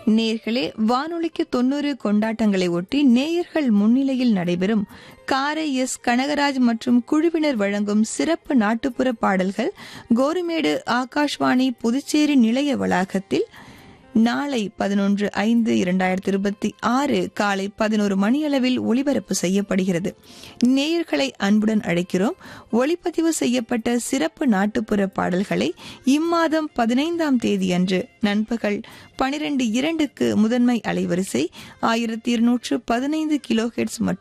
நேர்களே வானொலிக்கு தொண்ணூறு கொண்டாட்டங்களை ஒட்டி நேயர்கள் முன்னிலையில் நடைபெறும் காரை எஸ் கனகராஜ் மற்றும் குழுவினர் வழங்கும் சிறப்பு நாட்டுப்புற பாடல்கள் கோரிமேடு ஆகாஷ்வாணி புதுச்சேரி நிலைய வளாகத்தில் நாளை பதினொன்று ஐந்து இரண்டாயிரத்தி இருபத்தி ஆறு காலை பதினோரு மணியளவில் ஒளிபரப்பு செய்யப்படுகிறது நேயர்களை அன்புடன் அழைக்கிறோம் ஒளிப்பதிவு செய்யப்பட்ட சிறப்பு நாட்டுப்புற பாடல்களை இம்மாதம் பதினைந்தாம் தேதி அன்று நண்பகல் பனிரெண்டு இரண்டுக்கு முதன்மை அலைவரிசை ஆயிரத்தி இருநூற்று பதினைந்து கிலோஹெட்ஸ் மற்றும்